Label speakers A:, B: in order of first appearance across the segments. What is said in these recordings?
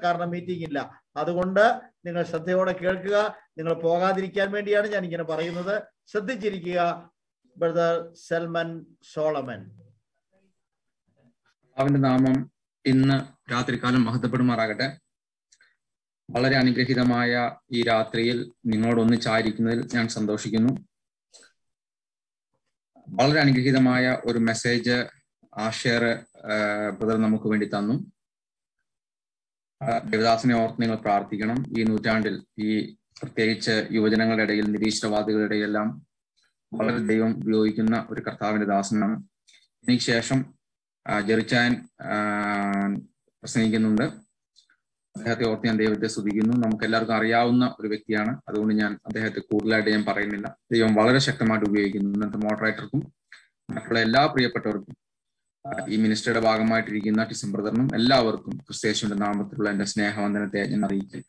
A: കാരണം മീറ്റിംഗ് ഇല്ല അതുകൊണ്ട് നിങ്ങൾ ശ്രദ്ധയോടെ കേൾക്കുക നിങ്ങൾ പോകാതിരിക്കാൻ വേണ്ടിയാണ് ഞാൻ ഇങ്ങനെ പറയുന്നത് ശ്രദ്ധിച്ചിരിക്കുക ബ്രദർ സെൽമൻ സോളമൻ
B: അവന്റെ നാമം ഇന്ന് രാത്രികാലം മഹത്വപ്പെടുമാറാകട്ടെ വളരെ അനുഗ്രഹീതമായ ഈ രാത്രിയിൽ നിങ്ങളോട് ഒന്നിച്ചായിരിക്കുന്നതിൽ ഞാൻ സന്തോഷിക്കുന്നു വളരെ അനുഗ്രഹീതമായ ഒരു മെസ്സേജ് ആഷേർ ബ്രദർ നമുക്ക് വേണ്ടി തന്നു ദേവദാസിനെ ഓർത്ത് നിങ്ങൾ പ്രാർത്ഥിക്കണം ഈ നൂറ്റാണ്ടിൽ ഈ പ്രത്യേകിച്ച് യുവജനങ്ങളുടെ ഇടയിൽ നിരീശ്വരവാദികളുടെ ഇടയിലെല്ലാം വളരെ ദൈവം ഉപയോഗിക്കുന്ന ഒരു കർത്താവിന്റെ ദാസനാണ് ഇതിന് ശേഷം ജെറിച്ചാൻ പ്രസംഗിക്കുന്നുണ്ട് അദ്ദേഹത്തെ ഓർത്ത് ഞാൻ ദൈവത്തെ സ്തുതിക്കുന്നു നമുക്ക് എല്ലാവർക്കും അറിയാവുന്ന ഒരു വ്യക്തിയാണ് അതുകൊണ്ട് ഞാൻ അദ്ദേഹത്തെ കൂടുതലായിട്ട് ഞാൻ പറയുന്നില്ല ദൈവം വളരെ ശക്തമായിട്ട് ഉപയോഗിക്കുന്നു ഇന്നത്തെ മോഡറേറ്റർക്കും മറ്റുള്ള എല്ലാ പ്രിയപ്പെട്ടവർക്കും ഈ മിനിസ്റ്ററുടെ ഭാഗമായിട്ടിരിക്കുന്ന ഡിസംബർ ബ്രദറിനും എല്ലാവർക്കും ക്രിസ്തേശുവിന്റെ നാമത്തിലുള്ള എന്റെ സ്നേഹവന്ദനത്തെ ഞാൻ അറിയിക്കും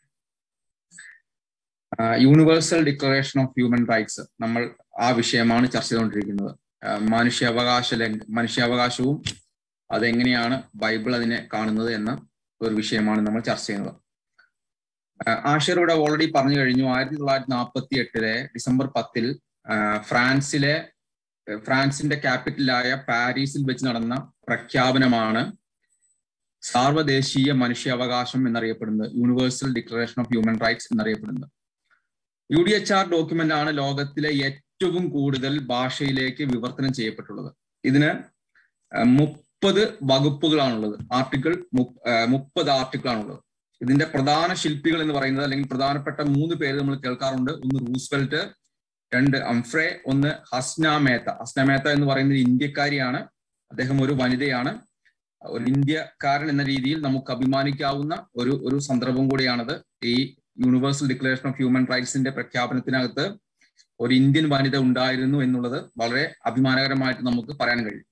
B: universal declaration of human rights നമ്മൾ ആ വിഷയമാണ് ചർച്ച ചെയ്തുകൊണ്ടിരിക്കുന്നത് മനുഷ്യാവകാശ ലംഘ മനുഷ്യാവകാശവും അതെങ്ങനെയാണ് ബൈബിൾ അതിനെ കാണുന്നത് എന്ന ഒരു വിഷയമാണ് നമ്മൾ ചർച്ച ചെയ്യുന്നത് ആഷർ ഇവിടെ ഓൾറെഡി പറഞ്ഞു കഴിഞ്ഞു ആയിരത്തി തൊള്ളായിരത്തി നാൽപ്പത്തി എട്ടിലെ ഡിസംബർ പത്തിൽ ഫ്രാൻസിലെ ഫ്രാൻസിന്റെ ക്യാപിറ്റലായ പാരീസിൽ വെച്ച് നടന്ന പ്രഖ്യാപനമാണ് സാർവദേശീയ മനുഷ്യാവകാശം എന്നറിയപ്പെടുന്നത് universal declaration of human rights എന്നറിയപ്പെടുന്നത് U D H R document ആണ് ലോകത്തിലെ ഏറ്റവും കൂടുതൽ ഭാഷയിലേക്ക് വിവർത്തനം ചെയ്യപ്പെട്ടുള്ളത് ഇതിന് മുപ്പത് വകുപ്പുകളാണുള്ളത് ആർട്ടിക്കിൾ മുപ്പത് ആർട്ടിക്കിളാണുള്ളത് ഇതിന്റെ പ്രധാന ശില്പികൾ എന്ന് പറയുന്നത് അല്ലെങ്കിൽ പ്രധാനപ്പെട്ട മൂന്ന് പേര് നമ്മൾ കേൾക്കാറുണ്ട് ഒന്ന് റൂസ്വെൽറ്റ് രണ്ട് അംഫ്രെ ഒന്ന് ഹസ്ന മേത്ത ഹസ്ന മേത്ത എന്ന് പറയുന്നത് ഇന്ത്യക്കാരിയാണ് അദ്ദേഹം ഒരു വനിതയാണ് ഒരു ഇന്ത്യക്കാരൻ എന്ന രീതിയിൽ നമുക്ക് അഭിമാനിക്കാവുന്ന ഒരു ഒരു സന്ദർഭം കൂടിയാണത് ഈ യൂണിവേഴ്സൽ ഡിക്ലറേഷൻ ഓഫ് ഹ്യൂമൻ റൈറ്റ്സിന്റെ പ്രഖ്യാപനത്തിനകത്ത് ഒരു ഇന്ത്യൻ വനിത ഉണ്ടായിരുന്നു എന്നുള്ളത് വളരെ അഭിമാനകരമായിട്ട് നമുക്ക് പറയാൻ കഴിയും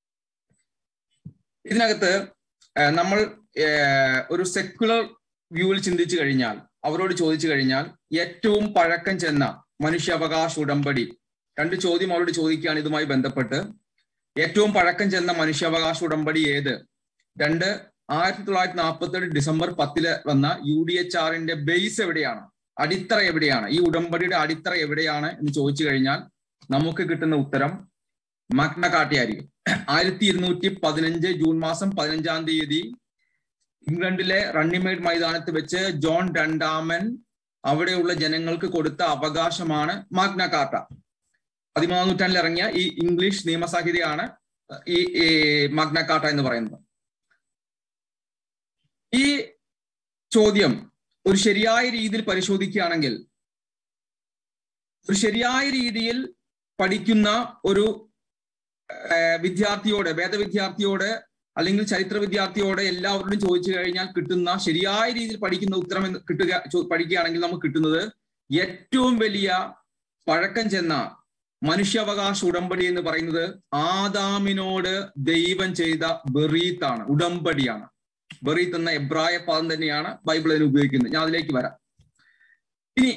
B: ഇതിനകത്ത് നമ്മൾ ഒരു സെക്യുലർ വ്യൂവിൽ ചിന്തിച്ചു കഴിഞ്ഞാൽ അവരോട് ചോദിച്ചു കഴിഞ്ഞാൽ ഏറ്റവും പഴക്കം ചെന്ന മനുഷ്യാവകാശ ഉടമ്പടി രണ്ട് ചോദ്യം അവരോട് ചോദിക്കുകയാണ് ഇതുമായി ബന്ധപ്പെട്ട് ഏറ്റവും പഴക്കം ചെന്ന മനുഷ്യാവകാശ ഉടമ്പടി ഏത് രണ്ട് ആയിരത്തി തൊള്ളായിരത്തി നാൽപ്പത്തി ഏഴ് ഡിസംബർ പത്തില് വന്ന യു ഡി എച്ച് ആറിന്റെ ബേസ് എവിടെയാണ് അടിത്തറ എവിടെയാണ് ഈ ഉടമ്പടിയുടെ അടിത്തറ എവിടെയാണ് എന്ന് ചോദിച്ചു കഴിഞ്ഞാൽ നമുക്ക് കിട്ടുന്ന ഉത്തരം മഗ്ന കാട്ടിയായിരിക്കും ആയിരത്തി ഇരുന്നൂറ്റി പതിനഞ്ച് ജൂൺ മാസം പതിനഞ്ചാം തീയതി ഇംഗ്ലണ്ടിലെ റണ്ണിമേഡ് മൈതാനത്ത് വെച്ച് ജോൺ രണ്ടാമൻ അവിടെയുള്ള ജനങ്ങൾക്ക് കൊടുത്ത അവകാശമാണ് മാഗ്ന കാർട്ട പതിമൂന്നാം നൂറ്റാണ്ടിൽ ഇറങ്ങിയ ഈ ഇംഗ്ലീഷ് നിയമസംഹിതയാണ് ഈ മാഗ്ന കാർട്ട എന്ന് പറയുന്നത് ഈ ചോദ്യം ഒരു ശരിയായ രീതിയിൽ പരിശോധിക്കുകയാണെങ്കിൽ ഒരു ശരിയായ രീതിയിൽ പഠിക്കുന്ന ഒരു വിദ്യാർത്ഥിയോട് വേദവിദ്യാർത്ഥിയോട് അല്ലെങ്കിൽ ചരിത്ര വിദ്യാർത്ഥിയോട് എല്ലാവരോടും ചോദിച്ചു കഴിഞ്ഞാൽ കിട്ടുന്ന ശരിയായ രീതിയിൽ പഠിക്കുന്ന ഉത്തരം കിട്ടുക പഠിക്കുകയാണെങ്കിൽ നമുക്ക് കിട്ടുന്നത് ഏറ്റവും വലിയ പഴക്കം ചെന്ന മനുഷ്യാവകാശ ഉടമ്പടി എന്ന് പറയുന്നത് ആദാമിനോട് ദൈവം ചെയ്ത ബെറീത്താണ് ഉടമ്പടിയാണ് ബെറീത്ത് എന്ന എബ്രായ പദം തന്നെയാണ് ബൈബിൾ അതിന് ഉപയോഗിക്കുന്നത് ഞാൻ അതിലേക്ക് വരാം ഇനി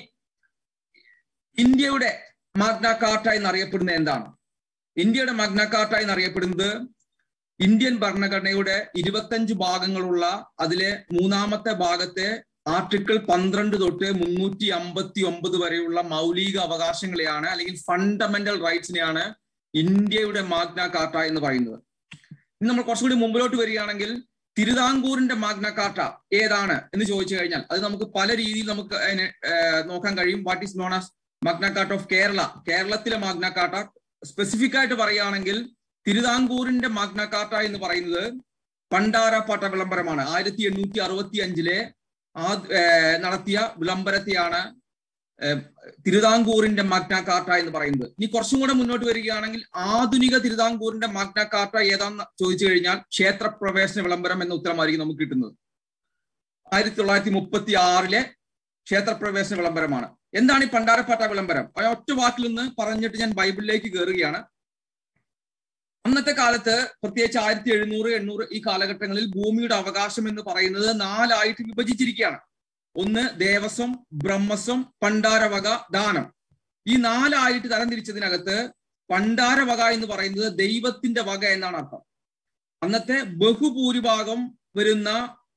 B: ഇന്ത്യയുടെ മാഗ്ന കാർട്ട എന്നറിയപ്പെടുന്ന എന്താണ് ഇന്ത്യയുടെ മാഗ്ന കാർട്ട എന്നറിയപ്പെടുന്നത് ഇന്ത്യൻ ഭരണഘടനയുടെ ഇരുപത്തഞ്ച് ഭാഗങ്ങളുള്ള അതിലെ മൂന്നാമത്തെ ഭാഗത്തെ ആർട്ടിക്കിൾ പന്ത്രണ്ട് തൊട്ട് മുന്നൂറ്റി അമ്പത്തി ഒമ്പത് വരെയുള്ള മൗലിക അവകാശങ്ങളെയാണ് അല്ലെങ്കിൽ ഫണ്ടമെന്റൽ റൈറ്റ്സിനെയാണ് ഇന്ത്യയുടെ മാഗ്ന കാർട്ട എന്ന് പറയുന്നത് ഇനി നമ്മൾ കുറച്ചുകൂടി മുമ്പിലോട്ട് വരികയാണെങ്കിൽ തിരുവിതാംകൂറിന്റെ മാഗ്ന കാർട്ട ഏതാണ് എന്ന് ചോദിച്ചു കഴിഞ്ഞാൽ അത് നമുക്ക് പല രീതിയിൽ നമുക്ക് അതിനെ നോക്കാൻ കഴിയും what is known as Magna Carta of Kerala കേരളത്തിലെ മാഗ്ന കാർട്ട സ്പെസിഫിക് ആയിട്ട് പറയുകയാണെങ്കിൽ തിരുവിതാംകൂറിന്റെ മാഗ്ന കാർട്ട എന്ന് പറയുന്നത് പണ്ടാരപ്പാട്ട വിളംബരമാണ് ആയിരത്തി എണ്ണൂറ്റി അറുപത്തി അഞ്ചിലെ ആ നടത്തിയ വിളംബരത്തെയാണ് തിരുവിതാംകൂറിന്റെ മാഗ്ന കാർട്ട എന്ന് പറയുന്നത് ഇനി കുറച്ചും കൂടെ മുന്നോട്ട് വരികയാണെങ്കിൽ ആധുനിക തിരുവിതാംകൂറിന്റെ മാഗ്ന കാർട്ട ഏതാന്ന് ചോദിച്ചു കഴിഞ്ഞാൽ ക്ഷേത്രപ്രവേശന വിളംബരം എന്ന ഉത്തരമായിരിക്കും നമുക്ക് കിട്ടുന്നത് ആയിരത്തി തൊള്ളായിരത്തി മുപ്പത്തി ആറിലെ ക്ഷേത്രപ്രവേശന വിളംബരമാണ് എന്താണ് ഈ പണ്ടാരപ്പാട്ട വിളംബരം ഒറ്റ വാക്കിൽ നിന്ന് പറഞ്ഞിട്ട് ഞാൻ ബൈബിളിലേക്ക് കയറുകയാണ് അന്നത്തെ കാലത്ത് പ്രത്യേകിച്ച് ആയിരത്തി എഴുന്നൂറ് എണ്ണൂറ് ഈ കാലഘട്ടങ്ങളിൽ ഭൂമിയുടെ അവകാശം എന്ന് പറയുന്നത് നാലായിട്ട് വിഭജിച്ചിരിക്കുകയാണ് ഒന്ന് ദേവസ്വം ബ്രഹ്മസ്വം പണ്ടാരവക ദാനം ഈ നാലായിട്ട് തരംതിരിച്ചതിനകത്ത് പണ്ടാരവക എന്ന് പറയുന്നത് ദൈവത്തിന്റെ വക എന്നാണ് അർത്ഥം അന്നത്തെ ബഹുഭൂരിഭാഗം വരുന്ന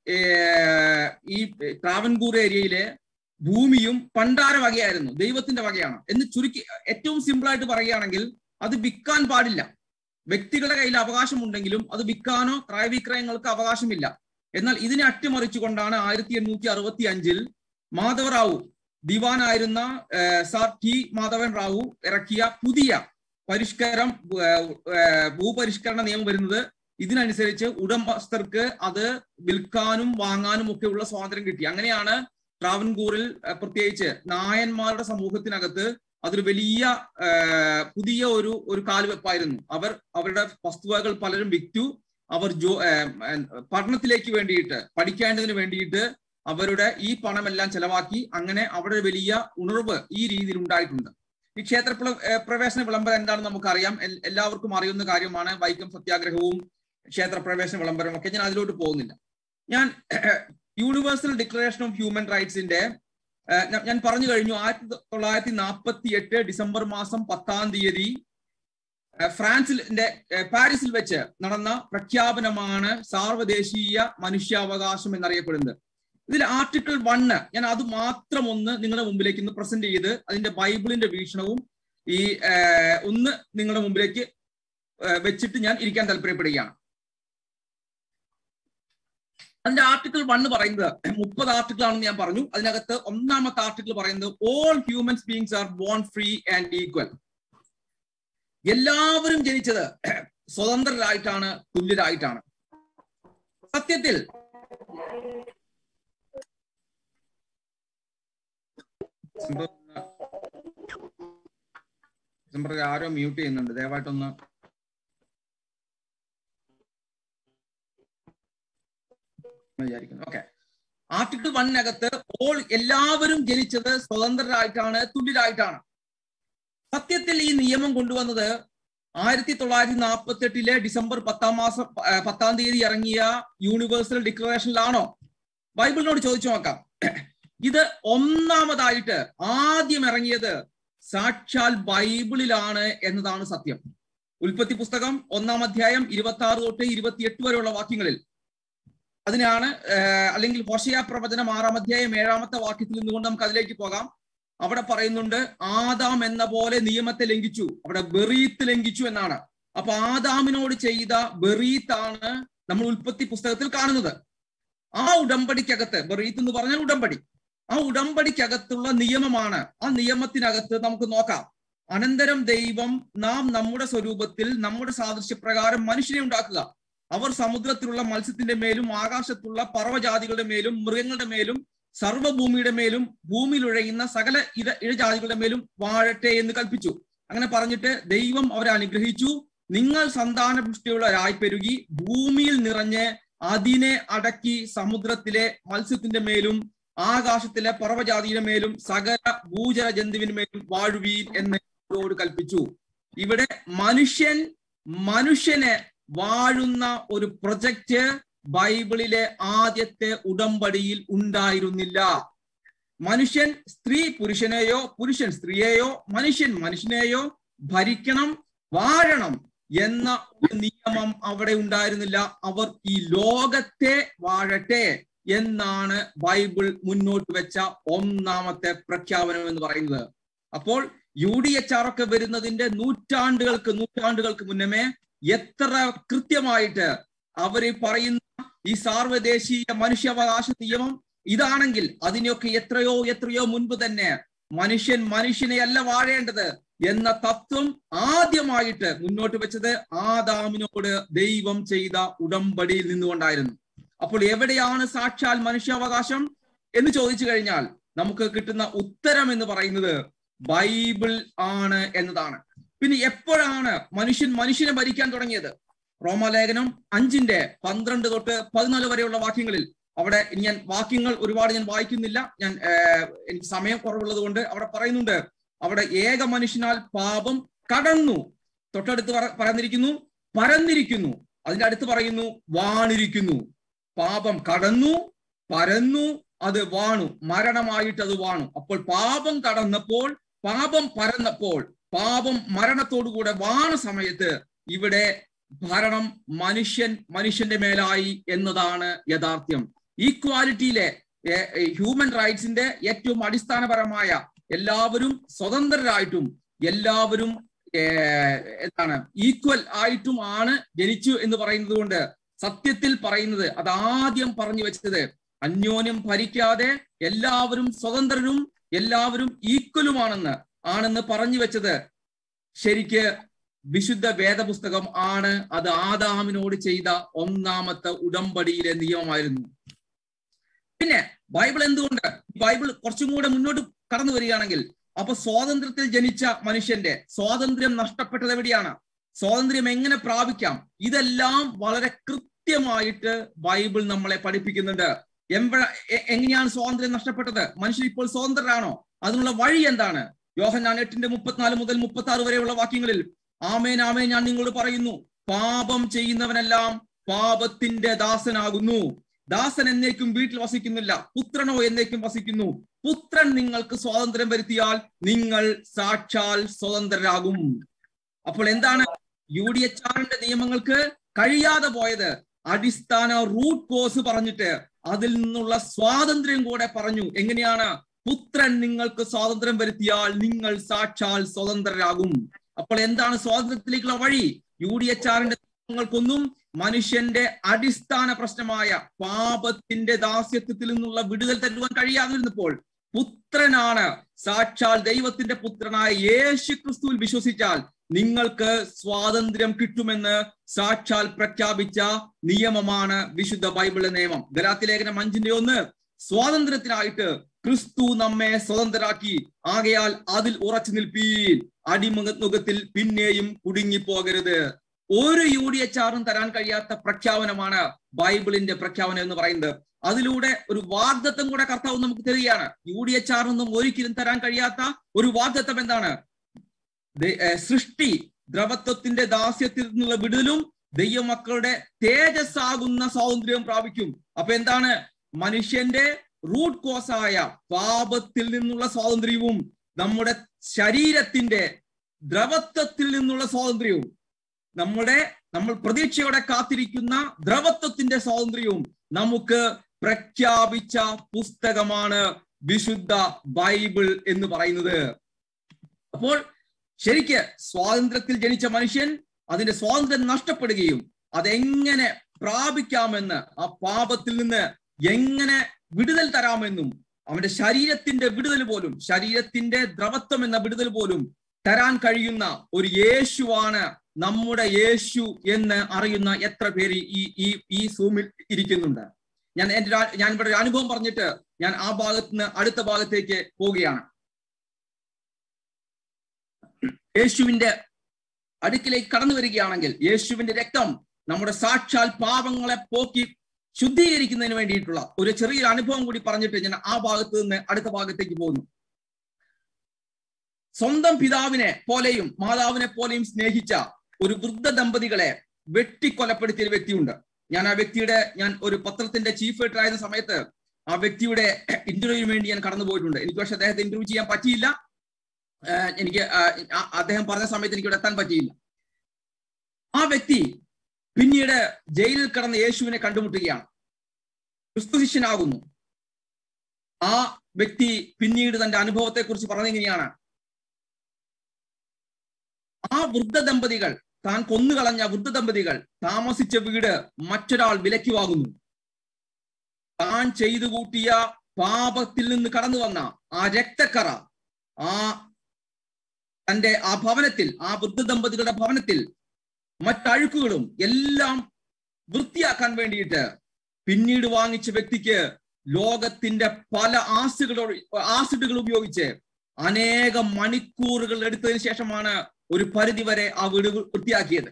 B: ഏർ, ഈ ട്രാവൻകൂർ ഏരിയയിലെ ഭൂമിയും പണ്ടാര വകയായിരുന്നു ദൈവത്തിന്റെ വകയാണ് എന്ന് ചുരുക്കി ഏറ്റവും സിമ്പിൾ ആയിട്ട് പറയുകയാണെങ്കിൽ അത് വിൽക്കാൻ പാടില്ല വ്യക്തികളുടെ കയ്യിൽ അവകാശമുണ്ടെങ്കിലും അത് വിൽക്കാനോ ക്രയവിക്രയങ്ങൾക്ക് അവകാശമില്ല എന്നാൽ ഇതിനെ അട്ടിമറിച്ചുകൊണ്ടാണ് ആയിരത്തി എണ്ണൂറ്റി അറുപത്തി അഞ്ചിൽ മാധവറാവു ദിവാനായിരുന്ന ഏർ, സാർ ടി മാധവൻ റാവു ഇറക്കിയ പുതിയ പരിഷ്കരം ഏർ, ഏർ, ഭൂപരിഷ്കരണ നിയമം വരുന്നത് ഇതിനനുസരിച്ച് ഉടമസ്ഥർക്ക് അത് വിൽക്കാനും വാങ്ങാനും ഒക്കെ ഉള്ള സ്വാതന്ത്ര്യം കിട്ടി അങ്ങനെയാണ് ട്രാവൻകൂറിൽ ഏർ, പ്രത്യേകിച്ച് നായന്മാരുടെ സമൂഹത്തിനകത്ത് അതൊരു വലിയ ഏർ, പുതിയ ഒരു ഒരു കാൽവെപ്പായിരുന്നു അവർ അവരുടെ വസ്തുവകൾ പലരും വിറ്റു അവർ ജോ ഏർ, ഏർ, പഠനത്തിലേക്ക് വേണ്ടിയിട്ട് പഠിക്കേണ്ടതിന് വേണ്ടിയിട്ട് അവരുടെ ഈ പണമെല്ലാം ചെലവാക്കി അങ്ങനെ അവിടെ വലിയ ഉണർവ് ഈ രീതിയിൽ ഉണ്ടായിട്ടുണ്ട് ഈ ക്ഷേത്ര പ്ര- ഏർ, പ്രവേശന വിളംബരം എന്താണെന്ന് നമുക്കറിയാം എൽ- എല്ലാവർക്കും അറിയുന്ന കാര്യമാണ് വൈക്കം സത്യാഗ്രഹവും ക്ഷേത്ര പ്രവേശന വിളംബരവും ഒക്കെ ഞാൻ അതിലോട്ട് പോകുന്നില്ല ഞാൻ യൂണിവേഴ്സൽ ഡിക്ലറേഷൻ ഓഫ് ഹ്യൂമൻ റൈറ്റ്സിന്റെ ഏർ, ഞാൻ- ഞാൻ പറഞ്ഞു കഴിഞ്ഞു ആയിരത്തി തൊള്ളായിരത്തി നാൽപ്പത്തി എട്ട് ഡിസംബർ മാസം പത്താം തീയതി ഏർ, ഫ്രാൻസിന്റെ ഏർ, പാരീസിൽ വെച്ച് നടന്ന പ്രഖ്യാപനമാണ് സാർവദേശീയ മനുഷ്യാവകാശം എന്നറിയപ്പെടുന്നത് ഇതിൽ ആർട്ടിക്കിൾ വണ്ണ് ഞാൻ അത് മാത്രം ഒന്ന് നിങ്ങളുടെ മുമ്പിലേക്ക് ഒന്ന് പ്രസന്റ് ചെയ്ത് അതിന്റെ ബൈബിളിന്റെ വീക്ഷണവും ഈ ഏർ, ഒന്ന് നിങ്ങളുടെ മുമ്പിലേക്ക് ഏർ, വെച്ചിട്ട് ഞാൻ ഇരിക്കാൻ താല്പര്യപ്പെടുകയാണ് അതിന്റെ ആർട്ടിക്കിൾ വണ്ണ് പറയുന്നത് മുപ്പത് ആർട്ടിക്കിൾ ആണെന്ന് ഞാൻ പറഞ്ഞു അതിനകത്ത് ഒന്നാമത്തെ ആർട്ടിക്കിൾ പറയുന്നത് all humans beings are born free and equal എല്ലാവരും ജനിച്ചത് സ്വതന്ത്രരായിട്ടാണ് തുല്യരായിട്ടാണ് സത്യത്തിൽ ഡിസംബറിൽ ആരോ മ്യൂട്ട് ചെയ്യുന്നുണ്ട് ദയവായിട്ടൊന്ന് വിചാരിക്കുന്നു ഓക്കെ ആർട്ടിക്കിൾ വണ്ണിനകത്ത് ഓൾ എല്ലാവരും ജനിച്ചത് സ്വതന്ത്രരായിട്ടാണ് തുല്യരായിട്ടാണ് സത്യത്തിൽ ഈ നിയമം കൊണ്ടുവന്നത് ആയിരത്തി തൊള്ളായിരത്തി നാൽപ്പത്തി എട്ടിലെ ഡിസംബർ പത്താം മാസം ആ, പത്താം തീയതി ഇറങ്ങിയ യൂണിവേഴ്സൽ ഡിക്ലറേഷനിലാണോ ബൈബിളിനോട് ചോദിച്ചു നോക്കാം ഇത് ഒന്നാമതായിട്ട് ആദ്യം ഇറങ്ങിയത് സാക്ഷാൽ ബൈബിളിലാണ് എന്നതാണ് സത്യം ഉൽപ്പത്തി പുസ്തകം ഒന്നാം അധ്യായം ഇരുപത്തി ആറ് തൊട്ട് ഇരുപത്തിയെട്ട് വരെയുള്ള വാക്യങ്ങളിൽ അതിനാണ് ഏർ, അല്ലെങ്കിൽ ഹോഷയ പ്രവചനം ആറാം അധ്യായം ഏഴാമത്തെ വാക്യത്തിൽ നിന്നുകൊണ്ട് നമുക്ക് അതിലേക്ക് പോകാം അവിടെ പറയുന്നുണ്ട് ആദാം എന്ന പോലെ നിയമത്തെ ലംഘിച്ചു അവിടെ ബെറീത്ത് ലംഘിച്ചു എന്നാണ് അപ്പൊ ആദാമിനോട് ചെയ്ത ബെറീത്താണ് നമ്മൾ ഉൽപ്പത്തി പുസ്തകത്തിൽ കാണുന്നത് ആ ഉടമ്പടിക്കകത്ത് ബെറീത്ത് എന്ന് പറഞ്ഞാൽ ഉടമ്പടി ആ ഉടമ്പടിക്കകത്തുള്ള നിയമമാണ് ആ നിയമത്തിനകത്ത് നമുക്ക് നോക്കാം അനന്തരം ദൈവം നാം നമ്മുടെ സ്വരൂപത്തിൽ നമ്മുടെ സാദൃശ്യപ്രകാരം മനുഷ്യനെ ഉണ്ടാക്കുക അവർ സമുദ്രത്തിലുള്ള മത്സ്യത്തിന്റെ മേലും ആകാശത്തുള്ള പർവ്വജാതികളുടെ മേലും മൃഗങ്ങളുടെ മേലും സർവ്വഭൂമിയുടെ മേലും ഭൂമിയിൽ ഉഴയുന്ന സകല ഇര ഇഴജാതികളുടെ മേലും വാഴട്ടെ എന്ന് കൽപ്പിച്ചു അങ്ങനെ പറഞ്ഞിട്ട് ദൈവം അവരെ അനുഗ്രഹിച്ചു നിങ്ങൾ സന്താന പുഷ്ടിയുള്ളവരായി പെരുകി ഭൂമിയിൽ നിറഞ്ഞ് അതിനെ അടക്കി സമുദ്രത്തിലെ മത്സ്യത്തിന്റെ മേലും ആകാശത്തിലെ പർവ്വജാതിയുടെ മേലും സകല ഭൂജല ജന്തുവിന് മേലും വാഴുവീൻ എന്ന് അവരോട് കൽപ്പിച്ചു ഇവിടെ മനുഷ്യൻ മനുഷ്യനെ വാഴുന്ന ഒരു പ്രൊജക്റ്റ് ബൈബിളിലെ ആദ്യത്തെ ഉടമ്പടിയിൽ ഉണ്ടായിരുന്നില്ല മനുഷ്യൻ സ്ത്രീ പുരുഷനെയോ പുരുഷൻ സ്ത്രീയെയോ മനുഷ്യൻ മനുഷ്യനെയോ ഭരിക്കണം വാഴണം എന്ന ഒരു നിയമം അവിടെ ഉണ്ടായിരുന്നില്ല അവർ ഈ ലോകത്തെ വാഴട്ടെ എന്നാണ് ബൈബിൾ മുന്നോട്ട് വെച്ച ഒന്നാമത്തെ പ്രഖ്യാപനം എന്ന് പറയുന്നത് അപ്പോൾ യു ഡി എച്ച് ആർ ഒക്കെ വരുന്നതിന്റെ നൂറ്റാണ്ടുകൾക്ക് നൂറ്റാണ്ടുകൾക്ക് മുന്നമേ എത്ര കൃത്യമായിട്ട് അവര് പറയുന്ന ഈ സാർവദേശീയ മനുഷ്യാവകാശ നിയമം ഇതാണെങ്കിൽ അതിനെയൊക്കെ എത്രയോ എത്രയോ മുൻപ് തന്നെ മനുഷ്യൻ മനുഷ്യനെയല്ല വാഴേണ്ടത് എന്ന തത്വം ആദ്യമായിട്ട് മുന്നോട്ട് വെച്ചത് ആദാമിനോട് ദൈവം ചെയ്ത ഉടമ്പടിയിൽ നിന്നുകൊണ്ടായിരുന്നു അപ്പോൾ എവിടെയാണ് സാക്ഷാൽ മനുഷ്യാവകാശം എന്ന് ചോദിച്ചു കഴിഞ്ഞാൽ നമുക്ക് കിട്ടുന്ന ഉത്തരം എന്ന് പറയുന്നത് ബൈബിൾ ആണ് എന്നതാണ് പിന്നെ എപ്പോഴാണ് മനുഷ്യൻ മനുഷ്യനെ ഭരിക്കാൻ തുടങ്ങിയത് റോമാലേഖനം അഞ്ചിന്റെ പന്ത്രണ്ട് തൊട്ട് പതിനാല് വരെയുള്ള വാക്യങ്ങളിൽ അവിടെ ഇനി ഞാൻ വാക്യങ്ങൾ ഒരുപാട് ഞാൻ വായിക്കുന്നില്ല ഞാൻ ഏർ, എനിക്ക് സമയം കുറവുള്ളത് കൊണ്ട് അവിടെ പറയുന്നുണ്ട് അവിടെ ഏക മനുഷ്യനാൽ പാപം കടന്നു തൊട്ടടുത്ത് പറ- പറഞ്ഞിരിക്കുന്നു പരന്നിരിക്കുന്നു അതിന്റെ അടുത്ത് പറയുന്നു വാണിരിക്കുന്നു പാപം കടന്നു പരന്നു അത് വാണു മരണമായിട്ട് അത് വാണു അപ്പോൾ പാപം കടന്നപ്പോൾ പാപം പരന്നപ്പോൾ പാപം മരണത്തോടുകൂടെ വാണ സമയത്ത് ഇവിടെ ഭരണം മനുഷ്യൻ മനുഷ്യന്റെ മേലായി എന്നതാണ് യാഥാർത്ഥ്യം ഈക്വാലിറ്റിയിലെ ഹ്യൂമൻ റൈറ്റ്സിന്റെ ഏറ്റവും അടിസ്ഥാനപരമായ എല്ലാവരും സ്വതന്ത്രരായിട്ടും എല്ലാവരും ഏർ, എന്താണ് ഈക്വൽ ആയിട്ടും ആണ് ജനിച്ചു എന്ന് പറയുന്നത് കൊണ്ട് സത്യത്തിൽ പറയുന്നത് അത് ആദ്യം പറഞ്ഞു വെച്ചത് അന്യോന്യം ഭരിക്കാതെ എല്ലാവരും സ്വതന്ത്രരും എല്ലാവരും ഈക്വലുമാണെന്ന് ആണെന്ന് പറഞ്ഞു വെച്ചത് ശരിക്ക് വിശുദ്ധ വേദപുസ്തകം ആണ് അത് ആദാമിനോട് ചെയ്ത ഒന്നാമത്തെ ഉടമ്പടിയിലെ നിയമമായിരുന്നു പിന്നെ ബൈബിൾ എന്തുകൊണ്ട് ബൈബിൾ കുറച്ചും കൂടെ മുന്നോട്ട് കടന്നു വരികയാണെങ്കിൽ അപ്പൊ സ്വാതന്ത്ര്യത്തിൽ ജനിച്ച മനുഷ്യന്റെ സ്വാതന്ത്ര്യം നഷ്ടപ്പെട്ടത് എവിടെയാണ് സ്വാതന്ത്ര്യം എങ്ങനെ പ്രാപിക്കാം ഇതെല്ലാം വളരെ കൃത്യമായിട്ട് ബൈബിൾ നമ്മളെ പഠിപ്പിക്കുന്നുണ്ട് എമ്പഴ എ- എങ്ങനെയാണ് സ്വാതന്ത്ര്യം നഷ്ടപ്പെട്ടത് മനുഷ്യർ ഇപ്പോൾ സ്വതന്ത്രരാണോ അതിനുള്ള വഴി എന്താണ് യോഹന്നാൻ എട്ടിന്റെ മുപ്പത്തിനാല് മുതൽ മുപ്പത്തി ആറ് വരെയുള്ള വാക്യങ്ങളിൽ ആമേൻ ആമേൻ ഞാൻ നിങ്ങളോട് പറയുന്നു പാപം ചെയ്യുന്നവനെല്ലാം പാപത്തിന്റെ ദാസനാകുന്നു ദാസൻ എന്നേക്കും വീട്ടിൽ വസിക്കുന്നില്ല പുത്രനോ എന്നേക്കും വസിക്കുന്നു പുത്രൻ നിങ്ങൾക്ക് സ്വാതന്ത്ര്യം വരുത്തിയാൽ നിങ്ങൾ സാക്ഷാൽ സ്വതന്ത്രരാകും അപ്പോൾ എന്താണ് യു ഡി എച്ച് ആറിന്റെ നിയമങ്ങൾക്ക് കഴിയാതെ പോയത് അടിസ്ഥാന റൂട്ട് കോസ് പറഞ്ഞിട്ട് അതിൽ നിന്നുള്ള സ്വാതന്ത്ര്യം കൂടെ പറഞ്ഞു എങ്ങനെയാണ് പുത്രൻ നിങ്ങൾക്ക് സ്വാതന്ത്ര്യം വരുത്തിയാൽ നിങ്ങൾ സാക്ഷാൽ സ്വതന്ത്രരാകും അപ്പോൾ എന്താണ് സ്വാതന്ത്ര്യത്തിലേക്കുള്ള വഴി യു ഡി എച്ച് ആറിന്റെ നിയമങ്ങൾക്കൊന്നും മനുഷ്യന്റെ അടിസ്ഥാന പ്രശ്നമായ പാപത്തിന്റെ ദാസ്യത്വത്തിൽ നിന്നുള്ള വിടുതൽ തരുവാൻ കഴിയാതിരുന്നപ്പോൾ പുത്രനാണ് സാക്ഷാൽ ദൈവത്തിന്റെ പുത്രനായ യേശു ക്രിസ്തുവിൽ വിശ്വസിച്ചാൽ നിങ്ങൾക്ക് സ്വാതന്ത്ര്യം കിട്ടുമെന്ന് സാക്ഷാൽ പ്രഖ്യാപിച്ച നിയമമാണ് വിശുദ്ധ ബൈബിളിലെ നിയമം ഗലാത്തി ലേഖനം അഞ്ചിന്റെ ഒന്ന് സ്വാതന്ത്ര്യത്തിനായിട്ട് ക്രിസ്തു നമ്മെ സ്വതന്ത്രരാക്കി ആകയാൽ അതിൽ ഉറച്ചു നിൽപ്പീൻ അടിമുഖത്തിൽ പിന്നെയും കുടുങ്ങിപ്പോകരുത് ഒരു യു ഡി എച്ച് ആറും തരാൻ കഴിയാത്ത പ്രഖ്യാപനമാണ് ബൈബിളിന്റെ പ്രഖ്യാപനം എന്ന് പറയുന്നത് അതിലൂടെ ഒരു വാഗ്ദത്വം കൂടെ കർത്താവ് നമുക്ക് തരികയാണ് യു ഡി എച്ച് ആറൊന്നും ഒരിക്കലും തരാൻ കഴിയാത്ത ഒരു വാഗ്ദത്വം എന്താണ് ദൈ- ഏർ സൃഷ്ടി ദ്രവത്വത്തിന്റെ ദാസ്യത്തിൽ നിന്നുള്ള വിടുതലും ദൈവമക്കളുടെ തേജസ്സാകുന്ന സ്വാതന്ത്ര്യവും പ്രാപിക്കും അപ്പൊ എന്താണ് മനുഷ്യന്റെ റൂട്ട് കോസായ പാപത്തിൽ നിന്നുള്ള സ്വാതന്ത്ര്യവും നമ്മുടെ ശരീരത്തിന്റെ ദ്രവത്വത്തിൽ നിന്നുള്ള സ്വാതന്ത്ര്യവും നമ്മുടെ നമ്മൾ പ്രതീക്ഷയോടെ കാത്തിരിക്കുന്ന ദ്രവത്വത്തിന്റെ സ്വാതന്ത്ര്യവും നമുക്ക് പ്രഖ്യാപിച്ച പുസ്തകമാണ് വിശുദ്ധ ബൈബിൾ എന്ന് പറയുന്നത് അപ്പോൾ ശരിക്ക് സ്വാതന്ത്ര്യത്തിൽ ജനിച്ച മനുഷ്യൻ അതിന്റെ സ്വാതന്ത്ര്യം നഷ്ടപ്പെടുകയും അതെങ്ങനെ പ്രാപിക്കാമെന്ന് ആ പാപത്തിൽ നിന്ന് എങ്ങനെ വിടുതൽ തരാമെന്നും അവന്റെ ശരീരത്തിന്റെ വിടുതൽ പോലും ശരീരത്തിന്റെ ദ്രവത്വം എന്ന വിടുതൽ പോലും തരാൻ കഴിയുന്ന ഒരു യേശുവാണ് നമ്മുടെ യേശു എന്ന് അറിയുന്ന എത്ര പേര് ഈ ഈ ഈ സൂമിൽ ഇരിക്കുന്നുണ്ട് ഞാൻ എന്റെ ഒരു ആ- ഞാൻ ഇവിടെ ഒരു അനുഭവം പറഞ്ഞിട്ട് ഞാൻ ആ ഭാഗത്ത് നിന്ന് അടുത്ത ഭാഗത്തേക്ക് പോവുകയാണ് യേശുവിന്റെ അടുക്കിലേക്ക് കടന്നു വരികയാണെങ്കിൽ യേശുവിന്റെ രക്തം നമ്മുടെ സാക്ഷാൽ പാപങ്ങളെ പോക്കി ശുദ്ധീകരിക്കുന്നതിന് വേണ്ടിയിട്ടുള്ള ഒരു ചെറിയൊരു അനുഭവം കൂടി പറഞ്ഞിട്ട് ഞാൻ ആ ഭാഗത്ത് നിന്ന് അടുത്ത ഭാഗത്തേക്ക് പോകുന്നു സ്വന്തം പിതാവിനെ പോലെയും മാതാവിനെ പോലെയും സ്നേഹിച്ച ഒരു വൃദ്ധ ദമ്പതികളെ വെട്ടിക്കൊലപ്പെടുത്തിയ ഒരു വ്യക്തിയുണ്ട് ഞാൻ ആ വ്യക്തിയുടെ ഞാൻ ഒരു പത്രത്തിന്റെ ചീഫ് എഡിറ്റർ ആയിരുന്ന സമയത്ത് ആ വ്യക്തിയുടെ ഇന്റർവ്യൂവിന് വേണ്ടി ഞാൻ കടന്നു പോയിട്ടുണ്ട് എനിക്ക് പക്ഷെ അദ്ദേഹത്തെ ഇന്റർവ്യൂ ചെയ്യാൻ പറ്റിയില്ല ആഹ് എനിക്ക് ആഹ് ആ- അദ്ദേഹം പറഞ്ഞ സമയത്ത് എനിക്ക് ഇവിടെ എത്താൻ പറ്റിയില്ല ആ വ്യക്തി പിന്നീട് ജയിലിൽ കിടന്ന യേശുവിനെ കണ്ടുമുട്ടുകയാണ് ക്രിസ്തു ശിഷ്യനാകുന്നു ആ വ്യക്തി പിന്നീട് തന്റെ അനുഭവത്തെ കുറിച്ച് പറഞ്ഞിങ്ങനെയാണ് ആ വൃദ്ധ ദമ്പതികൾ താൻ കൊന്നുകളഞ്ഞ വൃദ്ധ ദമ്പതികൾ താമസിച്ച വീട് മറ്റൊരാൾ വിലയ്ക്ക് വാങ്ങുന്നു താൻ ചെയ്തു കൂട്ടിയ പാപത്തിൽ നിന്ന് കടന്നു വന്ന ആ രക്തക്കറ ആ തന്റെ ആ ഭവനത്തിൽ ആ വൃദ്ധ ദമ്പതികളുടെ ഭവനത്തിൽ മറ്റഴുക്കുകളും എല്ലാം വൃത്തിയാക്കാൻ വേണ്ടിയിട്ട് പിന്നീട് വാങ്ങിച്ച വ്യക്തിക്ക് ലോകത്തിന്റെ പല ആസിഡുകൾ ആസിഡുകൾ ഉപയോഗിച്ച് അനേകം മണിക്കൂറുകൾ എടുത്തതിന് ശേഷമാണ് ഒരു പരിധി വരെ ആ വീട് വൃത്തിയാക്കിയത്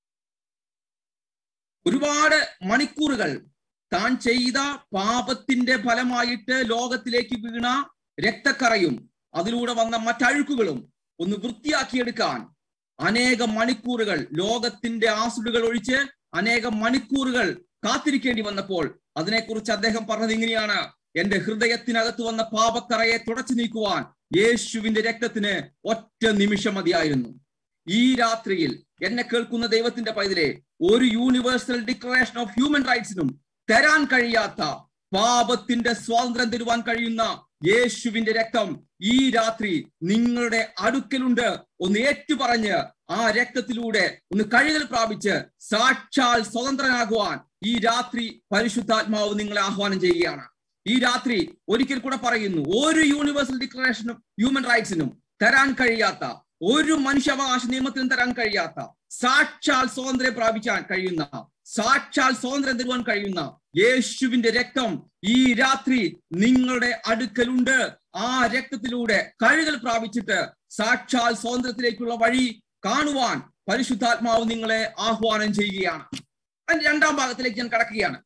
B: ഒരുപാട് മണിക്കൂറുകൾ താൻ ചെയ്ത പാപത്തിന്റെ ഫലമായിട്ട് ലോകത്തിലേക്ക് വീണ രക്തക്കറയും അതിലൂടെ വന്ന മറ്റഴുക്കുകളും ഒന്ന് വൃത്തിയാക്കിയെടുക്കാൻ അനേകം മണിക്കൂറുകൾ ലോകത്തിന്റെ ആസുടുകൾ ഒഴിച്ച് അനേകം മണിക്കൂറുകൾ കാത്തിരിക്കേണ്ടി വന്നപ്പോൾ അതിനെക്കുറിച്ച് അദ്ദേഹം പറഞ്ഞത് ഇങ്ങനെയാണ് എന്റെ ഹൃദയത്തിനകത്ത് വന്ന പാപക്കറയെ തുടച്ചു നീക്കുവാൻ യേശുവിന്റെ രക്തത്തിന് ഒറ്റ നിമിഷം മതിയായിരുന്നു ഈ രാത്രിയിൽ എന്നെ കേൾക്കുന്ന ദൈവത്തിന്റെ പൈതലെ ഒരു യൂണിവേഴ്സൽ ഡിക്ലറേഷൻ ഓഫ് ഹ്യൂമൻ റൈറ്റ്സിനും തരാൻ കഴിയാത്ത പാപത്തിന്റെ സ്വാതന്ത്ര്യം തരുവാൻ കഴിയുന്ന യേശുവിന്റെ രക്തം ഈ രാത്രി നിങ്ങളുടെ അടുക്കലുണ്ട് ഒന്ന് ഏറ്റുപറഞ്ഞ് ആ രക്തത്തിലൂടെ ഒന്ന് കഴുകൽ പ്രാപിച്ച് സാക്ഷാൽ സ്വതന്ത്രനാകുവാൻ ഈ രാത്രി പരിശുദ്ധാത്മാവ് നിങ്ങളെ ആഹ്വാനം ചെയ്യുകയാണ് ഈ രാത്രി ഒരിക്കൽ കൂടെ പറയുന്നു ഒരു യൂണിവേഴ്സൽ ഡിക്ലറേഷനും ഹ്യൂമൻ റൈറ്റ്സിനും തരാൻ കഴിയാത്ത ഒരു മനുഷ്യാവകാശ നിയമത്തിനും തരാൻ കഴിയാത്ത സാക്ഷാൽ സ്വാതന്ത്ര്യം പ്രാപിക്കാൻ കഴിയുന്ന സാക്ഷാൽ സ്വാതന്ത്ര്യം തരുവാൻ കഴിയുന്ന യേശുവിന്റെ രക്തം ഈ രാത്രി നിങ്ങളുടെ അടുക്കലുണ്ട് ആ രക്തത്തിലൂടെ കഴുകൽ പ്രാപിച്ചിട്ട് സാക്ഷാൽ സ്വാതന്ത്ര്യത്തിലേക്കുള്ള വഴി കാണുവാൻ പരിശുദ്ധാത്മാവ് നിങ്ങളെ ആഹ്വാനം ചെയ്യുകയാണ് അതിന്റെ രണ്ടാം ഭാഗത്തിലേക്ക് ഞാൻ കടക്കുകയാണ്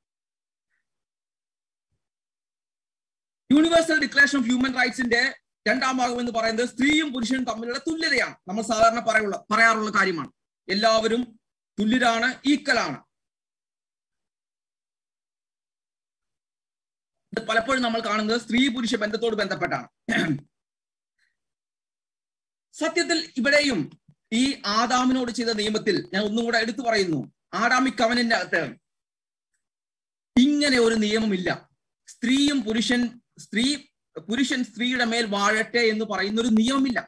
B: യൂണിവേഴ്സൽ ഡിക്ലറേഷൻ ഓഫ് ഹ്യൂമൻ റൈറ്റ്സിന്റെ രണ്ടാം ഭാഗം എന്ന് പറയുന്നത് സ്ത്രീയും പുരുഷനും തമ്മിലുള്ള തുല്യതയാണ് നമ്മൾ സാധാരണ പറയുള്ള പറയാറുള്ള കാര്യമാണ് എല്ലാവരും തുല്യരാണ് ഈക്വലാണ് ഇത് പലപ്പോഴും നമ്മൾ കാണുന്നത് സ്ത്രീ പുരുഷ ബന്ധത്തോട് ബന്ധപ്പെട്ടാണ് സത്യത്തിൽ ഇവിടെയും ഈ ആദാമിനോട് ചെയ്ത നിയമത്തിൽ ഞാൻ ഒന്നും കൂടെ എടുത്തു പറയുന്നു ആദാമിക് കവനിന്റെ അകത്ത് ഇങ്ങനെ ഒരു നിയമമില്ല സ്ത്രീയും പുരുഷൻ സ്ത്രീ പുരുഷൻ സ്ത്രീയുടെ മേൽ വാഴട്ടെ എന്ന് പറയുന്ന ഒരു നിയമമില്ല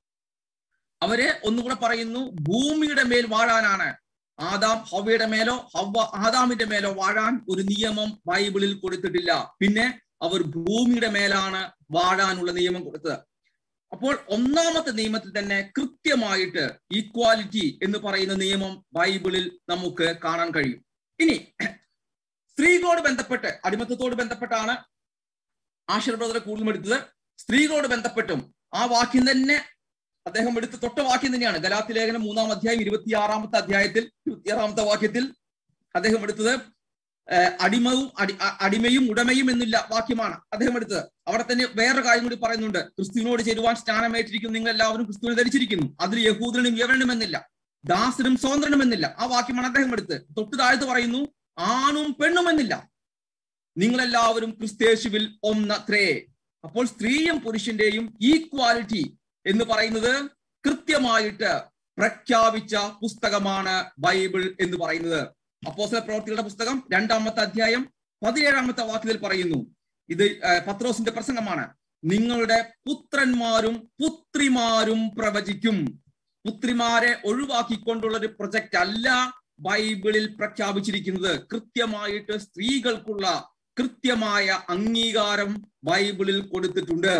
B: അവര് ഒന്നുകൂടെ പറയുന്നു ഭൂമിയുടെ മേൽ വാഴാനാണ് ആദാം ഹവ്വയുടെ മേലോ ഹവ്വ ആദാമിന്റെ മേലോ വാഴാൻ ഒരു നിയമം ബൈബിളിൽ കൊടുത്തിട്ടില്ല പിന്നെ അവർ ഭൂമിയുടെ മേലാണ് വാഴാനുള്ള നിയമം കൊടുത്തത് അപ്പോൾ ഒന്നാമത്തെ നിയമത്തിൽ തന്നെ കൃത്യമായിട്ട് ഈക്വാലിറ്റി എന്ന് പറയുന്ന നിയമം ബൈബിളിൽ നമുക്ക് കാണാൻ കഴിയും ഇനി സ്ത്രീകളോട് ബന്ധപ്പെട്ട് അടിമത്തത്തോട് ബന്ധപ്പെട്ടാണ് ആശർ ബ്രദറെ കൂടുതലും എടുത്തത് സ്ത്രീകളോട് ബന്ധപ്പെട്ടും ആ വാക്യം തന്നെ അദ്ദേഹം എടുത്ത തൊട്ട വാക്യം തന്നെയാണ് ഗലാത്തി ലേഖനം മൂന്നാം അധ്യായം ഇരുപത്തിയാറാമത്തെ അധ്യായത്തിൽ ഇരുപത്തിയാറാമത്തെ വാക്യത്തിൽ അദ്ദേഹം എടുത്തത് അടിമവും അടി അടിമയും ഉടമയും എന്നില്ല വാക്യമാണ് അദ്ദേഹം എടുത്തത് അവിടെ തന്നെ വേറൊരു കാര്യം കൂടി പറയുന്നുണ്ട് ക്രിസ്തുവിനോട് ചേരുവാൻ സ്നാനമേറ്റിരിക്കുന്നു നിങ്ങൾ എല്ലാവരും ക്രിസ്തുവിനെ ധരിച്ചിരിക്കുന്നു അതിൽ യഹൂദനും യവനും എന്നില്ല ദാസനും സ്വതന്ത്രനും എന്നില്ല ആ വാക്യമാണ് അദ്ദേഹം എടുത്ത് തൊട്ട് താഴത്ത് പറയുന്നു ആണും പെണ്ണും എന്നില്ല നിങ്ങളെല്ലാവരും ക്രിസ്തേശുവിൽ ഒന്നത്രേ അപ്പോൾ സ്ത്രീയും പുരുഷന്റെയും ഈക്വാലിറ്റി എന്ന് പറയുന്നത് കൃത്യമായിട്ട് പ്രഖ്യാപിച്ച പുസ്തകമാണ് ബൈബിൾ എന്ന് പറയുന്നത് അപ്പോസല പ്രവർത്തികളുടെ പുസ്തകം രണ്ടാമത്തെ അധ്യായം പതിനേഴാമത്തെ വാക്യത്തിൽ പറയുന്നു ഇത് പത്രോസിന്റെ പ്രസംഗമാണ് നിങ്ങളുടെ പുത്രന്മാരും പുത്രിമാരും പ്രവചിക്കും പുത്രിമാരെ ഒഴിവാക്കിക്കൊണ്ടുള്ള ഒരു പ്രൊജക്റ്റ് അല്ല ബൈബിളിൽ പ്രഖ്യാപിച്ചിരിക്കുന്നത് കൃത്യമായിട്ട് സ്ത്രീകൾക്കുള്ള കൃത്യമായ അംഗീകാരം ബൈബിളിൽ കൊടുത്തിട്ടുണ്ട്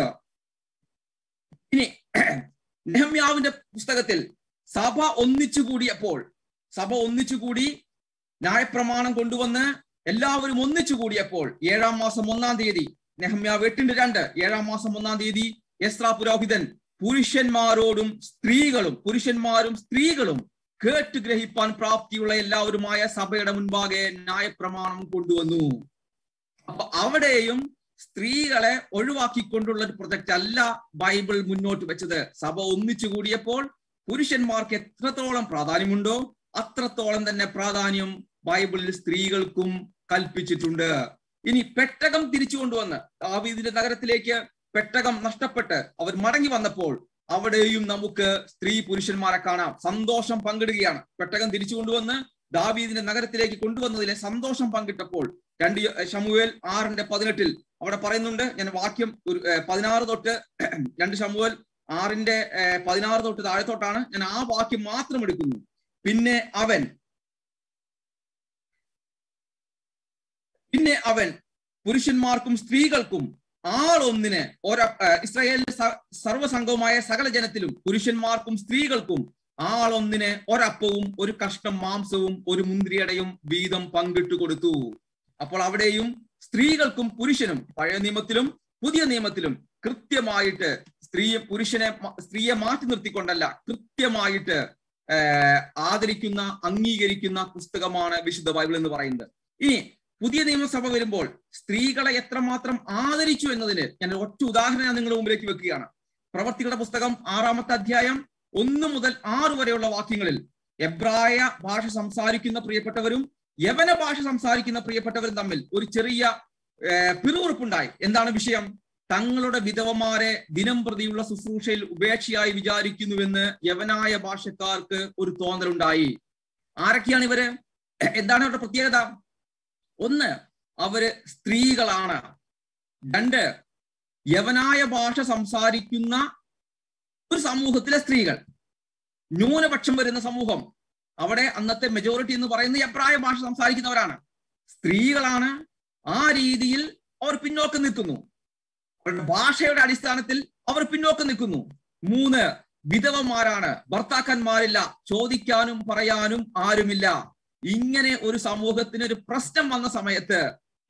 B: ഇനി നെഹമ്യാവിന്റെ പുസ്തകത്തിൽ സഭ ഒന്നിച്ചു കൂടിയപ്പോൾ സഭ ഒന്നിച്ചു കൂടി ന്യായപ്രമാണം കൊണ്ടുവന്ന് എല്ലാവരും ഒന്നിച്ചു കൂടിയപ്പോൾ ഏഴാം മാസം ഒന്നാം തീയതി നെഹമ്യാവ് എട്ടിന്റെ രണ്ട് ഏഴാം മാസം ഒന്നാം തീയതി എസ്രാ പുരോഹിതൻ പുരുഷന്മാരോടും സ്ത്രീകളും പുരുഷന്മാരും സ്ത്രീകളും കേട്ട് ഗ്രഹിപ്പാൻ പ്രാപ്തിയുള്ള എല്ലാവരുമായ സഭയുടെ മുൻപാകെ ന്യായപ്രമാണം കൊണ്ടുവന്നു അപ്പൊ അവിടെയും സ്ത്രീകളെ ഒഴിവാക്കിക്കൊണ്ടുള്ള ഒരു പ്രൊജക്റ്റ് അല്ല ബൈബിൾ മുന്നോട്ട് വെച്ചത് സഭ ഒന്നിച്ചു കൂടിയപ്പോൾ പുരുഷന്മാർക്ക് എത്രത്തോളം പ്രാധാന്യമുണ്ടോ അത്രത്തോളം തന്നെ പ്രാധാന്യം ബൈബിളിൽ സ്ത്രീകൾക്കും കൽപ്പിച്ചിട്ടുണ്ട് ഇനി പെട്ടകം തിരിച്ചു കൊണ്ടുവന്ന് ദാവീദിന്റെ നഗരത്തിലേക്ക് പെട്ടകം നഷ്ടപ്പെട്ട് അവർ മടങ്ങി വന്നപ്പോൾ അവിടെയും നമുക്ക് സ്ത്രീ പുരുഷന്മാരെ കാണാം സന്തോഷം പങ്കിടുകയാണ് പെട്ടകം തിരിച്ചു കൊണ്ടുവന്ന് ദാവീദിന്റെ നഗരത്തിലേക്ക് കൊണ്ടുവന്നതിലെ സന്തോഷം പങ്കിട്ടപ്പോൾ രണ്ട് ഷമുവേൽ ആറിന്റെ പതിനെട്ടിൽ അവിടെ പറയുന്നുണ്ട് ഞാൻ വാക്യം ഒരു പതിനാറ് തൊട്ട് രണ്ട് ഷമുവേൽ ആറിന്റെ പതിനാറ് തൊട്ട് താഴത്തോട്ടാണ് ഞാൻ ആ വാക്യം മാത്രം എടുക്കുന്നു പിന്നെ അവൻ പിന്നെ അവൻ പുരുഷന്മാർക്കും സ്ത്രീകൾക്കും ആളൊന്നിന് ഒര ഇസ്രായേലിന്റെ സർവ്വസംഘവുമായ സകല ജനത്തിലും പുരുഷന്മാർക്കും സ്ത്രീകൾക്കും ആളൊന്നിന് ഒരപ്പവും ഒരു കഷ്ണം മാംസവും ഒരു മുന്തിരിയടയും വീതം പങ്കിട്ടു കൊടുത്തു അപ്പോൾ അവിടെയും സ്ത്രീകൾക്കും പുരുഷനും പഴയ നിയമത്തിലും പുതിയ നിയമത്തിലും കൃത്യമായിട്ട് സ്ത്രീയെ പുരുഷനെ സ്ത്രീയെ മാറ്റി നിർത്തിക്കൊണ്ടല്ല കൃത്യമായിട്ട് ആദരിക്കുന്ന അംഗീകരിക്കുന്ന പുസ്തകമാണ് വിശുദ്ധ ബൈബിൾ എന്ന് പറയുന്നത് ഇനി പുതിയ നിയമസഭ വരുമ്പോൾ സ്ത്രീകളെ എത്രമാത്രം ആദരിച്ചു എന്നതിന് ഞാൻ ഒറ്റ ഉദാഹരണം ഞാൻ നിങ്ങളുടെ മുമ്പിലേക്ക് വെക്കുകയാണ് പ്രവർത്തികളുടെ പുസ്തകം ആറാമത്തെ അധ്യായം ഒന്ന് മുതൽ ആറ് വരെയുള്ള വാക്യങ്ങളിൽ എബ്രായ ഭാഷ സംസാരിക്കുന്ന പ്രിയപ്പെട്ടവരും യവന ഭാഷ സംസാരിക്കുന്ന പ്രിയപ്പെട്ടവരും തമ്മിൽ ഒരു ചെറിയ പിറുവിറുപ്പുണ്ടായി എന്താണ് വിഷയം തങ്ങളുടെ വിധവമാരെ ദിനം പ്രതിയുള്ള ശുശ്രൂഷയിൽ ഉപേക്ഷയായി വിചാരിക്കുന്നുവെന്ന് യവനായ ഭാഷക്കാർക്ക് ഒരു തോന്നലുണ്ടായി ആരൊക്കെയാണ് ഇവര് എന്താണ് അവരുടെ പ്രത്യേകത ഒന്ന് അവര് സ്ത്രീകളാണ് രണ്ട് യവനായ ഭാഷ സംസാരിക്കുന്ന ഒരു സമൂഹത്തിലെ സ്ത്രീകൾ ന്യൂനപക്ഷം വരുന്ന സമൂഹം അവിടെ അന്നത്തെ മെജോറിറ്റി എന്ന് പറയുന്നത് എബ്രായ ഭാഷ സംസാരിക്കുന്നവരാണ് സ്ത്രീകളാണ് ആ രീതിയിൽ അവർ പിന്നോക്കം നിൽക്കുന്നു അവരുടെ ഭാഷയുടെ അടിസ്ഥാനത്തിൽ അവർ പിന്നോക്കം നിൽക്കുന്നു മൂന്ന് വിധവന്മാരാണ് ഭർത്താക്കന്മാരില്ല ചോദിക്കാനും പറയാനും ആരുമില്ല ഇങ്ങനെ ഒരു സമൂഹത്തിന് ഒരു പ്രശ്നം വന്ന സമയത്ത്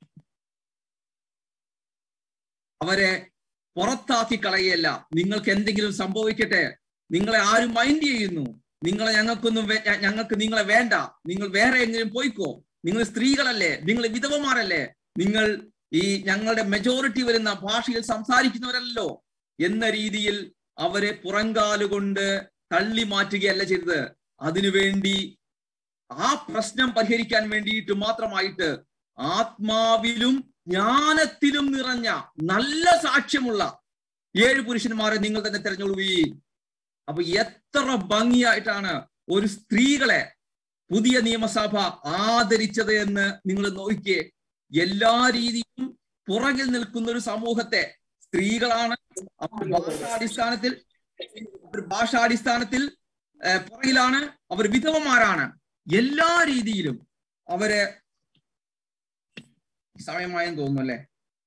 B: അവരെ പുറത്താക്കി കളയല്ല നിങ്ങൾക്ക് എന്തെങ്കിലും സംഭവിക്കട്ടെ നിങ്ങളെ ആരും മൈൻഡ് ചെയ്യുന്നു നിങ്ങളെ ഞങ്ങൾക്കൊന്നും വേ- ഞ- ഞങ്ങൾക്ക് നിങ്ങളെ വേണ്ട നിങ്ങൾ വേറെ എങ്ങനെയും പോയിക്കോ നിങ്ങൾ സ്ത്രീകളല്ലേ നിങ്ങൾ വിധവമാരല്ലേ നിങ്ങൾ ഈ ഞങ്ങളുടെ മെജോറിറ്റി വരുന്ന ഭാഷയിൽ സംസാരിക്കുന്നവരല്ലോ എന്ന രീതിയിൽ അവരെ പുറങ്കാലുകൊണ്ട് തള്ളി മാറ്റുകയല്ല ചെയ്തത് അതിനുവേണ്ടി ആ പ്രശ്നം പരിഹരിക്കാൻ വേണ്ടിയിട്ട് മാത്രമായിട്ട് ആത്മാവിലും ജ്ഞാനത്തിലും നിറഞ്ഞ നല്ല സാക്ഷ്യമുള്ള ഏഴ് പുരുഷന്മാരെ നിങ്ങൾ തന്നെ തിരഞ്ഞെടുക്കുകയും അപ്പൊ എത്ര ഭംഗിയായിട്ടാണ് ഒരു സ്ത്രീകളെ പുതിയ നിയമസഭ ആദരിച്ചത് എന്ന് നിങ്ങൾ നോക്കിയേ എല്ലാ രീതിയിലും പുറകിൽ നിൽക്കുന്ന ഒരു സമൂഹത്തെ സ്ത്രീകളാണ് അവർ ഭാഷാടിസ്ഥാനത്തിൽ അവർ ഭാഷാടിസ്ഥാനത്തിൽ ഏർ, പുറകിലാണ് അവർ വിധവമാരാണ് എല്ലാ രീതിയിലും അവര് സമയമായെന്ന് തോന്നുന്നു അല്ലെ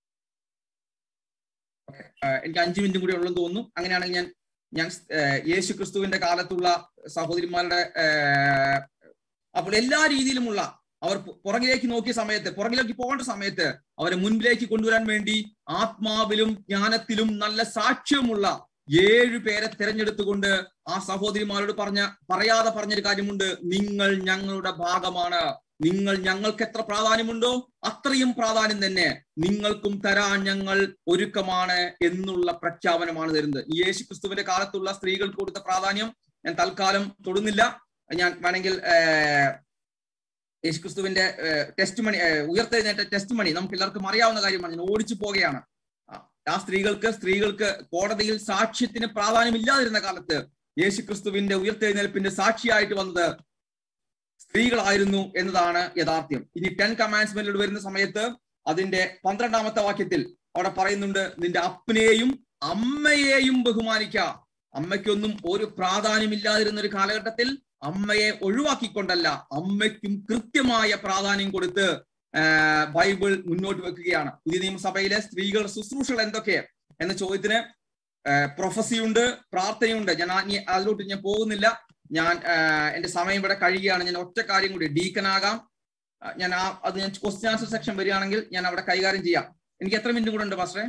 B: എനിക്ക് അഞ്ചു മിനിറ്റും കൂടി ഉള്ളെന്ന് തോന്നുന്നു അങ്ങനെയാണെങ്കിൽ ഞാൻ ഞാൻ ഏർ, യേശു ക്രിസ്തുവിന്റെ കാലത്തുള്ള സഹോദരിമാരുടെ ഏർ, അപ്പോൾ എല്ലാ രീതിയിലുമുള്ള അവർ പു- പുറകിലേക്ക് നോക്കിയ സമയത്ത് പുറകിലേക്ക് പോകേണ്ട സമയത്ത് അവരെ മുൻപിലേക്ക് കൊണ്ടുവരാൻ വേണ്ടി ആത്മാവിലും ജ്ഞാനത്തിലും നല്ല സാക്ഷ്യമുള്ള ഏഴു പേരെ തിരഞ്ഞെടുത്തുകൊണ്ട് ആ സഹോദരിമാരോട് പറഞ്ഞ പറയാതെ പറഞ്ഞൊരു കാര്യമുണ്ട് നിങ്ങൾ ഞങ്ങളുടെ ഭാഗമാണ് നിങ്ങൾ ഞങ്ങൾക്ക് എത്ര പ്രാധാന്യമുണ്ടോ അത്രയും പ്രാധാന്യം തന്നെ നിങ്ങൾക്കും തരാൻ ഞങ്ങൾ ഒരുക്കമാണ് എന്നുള്ള പ്രഖ്യാപനമാണ് തരുന്നത് ഈ യേശു ക്രിസ്തുവിന്റെ കാലത്തുള്ള സ്ത്രീകൾക്ക് കൊടുത്ത പ്രാധാന്യം ഞാൻ തൽക്കാലം തൊടുന്നില്ല ഞാൻ വേണമെങ്കിൽ ഏർ, യേശു ക്രിസ്തുവിന്റെ ടെസ്റ്റ് മണി ഉയർത്തെഴുന്നേറ്റ ടെസ്റ്റ് മണി നമുക്ക് എല്ലാവർക്കും അറിയാവുന്ന കാര്യമാണ് ഞാൻ ഓടിച്ചു പോവുകയാണ് ആ, ആ സ്ത്രീകൾക്ക് സ്ത്രീകൾക്ക് കോടതിയിൽ സാക്ഷ്യത്തിന് പ്രാധാന്യമില്ലാതിരുന്ന കാലത്ത് യേശു ക്രിസ്തുവിന്റെ ഉയർത്തെഴുന്നേൽപ്പിന്റെ സാക്ഷിയായിട്ട് വന്നത് സ്ത്രീകളായിരുന്നു എന്നതാണ് യാഥാർത്ഥ്യം ഇനി ടെൻ കമാൻഡ്സ്മെന്റിൽ വരുന്ന സമയത്ത് അതിന്റെ പന്ത്രണ്ടാമത്തെ വാക്യത്തിൽ അവിടെ പറയുന്നുണ്ട് നിന്റെ അപ്പനെയും അമ്മയെയും ബഹുമാനിക്ക അമ്മയ്ക്കൊന്നും ഒരു പ്രാധാന്യമില്ലാതിരുന്ന ഒരു കാലഘട്ടത്തിൽ അമ്മയെ ഒഴിവാക്കിക്കൊണ്ടല്ല അമ്മയ്ക്കും കൃത്യമായ പ്രാധാന്യം കൊടുത്ത് ആ, ബൈബിൾ മുന്നോട്ട് വെക്കുകയാണ് പുതിയ നിയമസഭയിലെ സ്ത്രീകൾ ശുശ്രൂഷകൾ എന്തൊക്കെ എന്ന ചോദ്യത്തിന് പ്രൊഫസി ഉണ്ട് പ്രാർത്ഥനയുണ്ട് ഞാൻ ആ- ഇനി അതിലോട്ട് ഞാൻ പോകുന്നില്ല ഞാൻ ആ, എന്റെ സമയം ഇവിടെ കഴിയുകയാണ് ഞാൻ ഒറ്റ കാര്യം കൂടി ഡീക്കനാകാം ആ, ഞാൻ ആ അത് ഞാൻ ക്വസ്റ്റ്യൻ ആൻസർ സെക്ഷൻ വരികയാണെങ്കിൽ ഞാൻ അവിടെ കൈകാര്യം ചെയ്യാം എനിക്ക് എത്ര മിനിറ്റ് കൂടെ ഉണ്ട് പാസ്റ്ററെ